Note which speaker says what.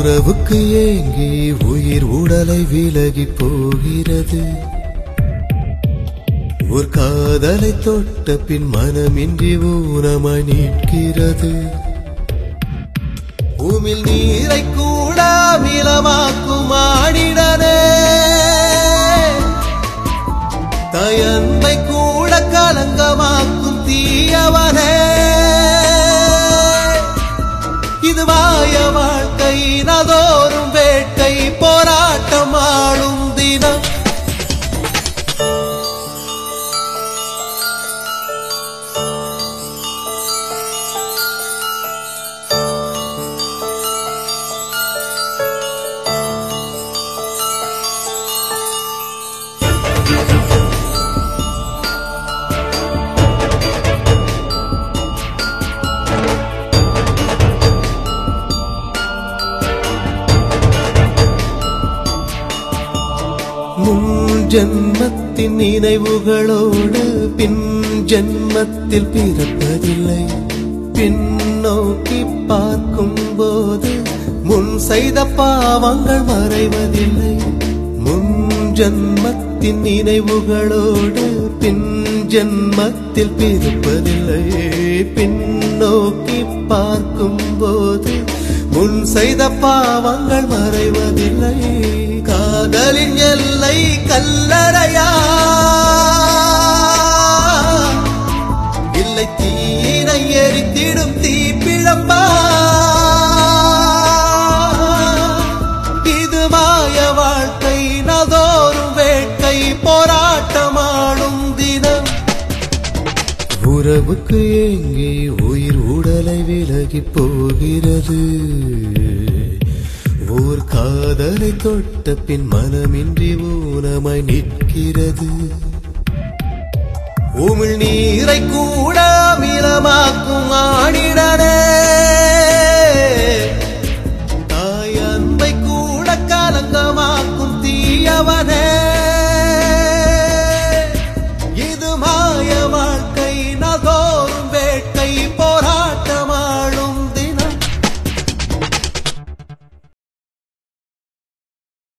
Speaker 1: உறவுக்கு ஏங்கி உயிர் உடலை விலகி போகிறது ஒரு காதலை தொட்ட பின் மனமின்றி ஊனமாய் நிற்கிறது உமிழ் நீரை கூட மிலமாக்கும் ஆடிடனே தயன்மை கூட கலங்கமாக்கும் தீயவனே இது மாய வாழ்க்கை நதோறும் வேட்டை போராட்டம் ஆளும் தினம் முன் ஜென்மத்தின் நினைவுகளோடு பின் ஜென்மத்தில் பிறப்பதில்லை பின்னோக்கி பார்க்கும் போது முன் செய்த பாவங்கள் மறைவதில்லை முன் ஜென்மத்தின் நினைவுகளோடு பின் ஜென்மத்தில் பிறப்பதில்லை பின்னோக்கி பார்க்கும் போது முன் செய்த பாவங்கள் மறைவதில்லை காதலின் எல்லை கல்லறையா இல்லை தீனை எரித்திடும் தீப்பிழம்பா இது மாய வாழ்க்கை நதோறும் வேட்கை போராட்டமாடும் தினம் உறவுக்கு ஏங்கி உயிர் உடலை விலகி போகிறது ஓர் காதலை தொட்ட பின் மனமின்றி ஊனமாய் நிற்கிறது உமிழ் நீரை கூட மிலமாக்கும் ஆடிடனே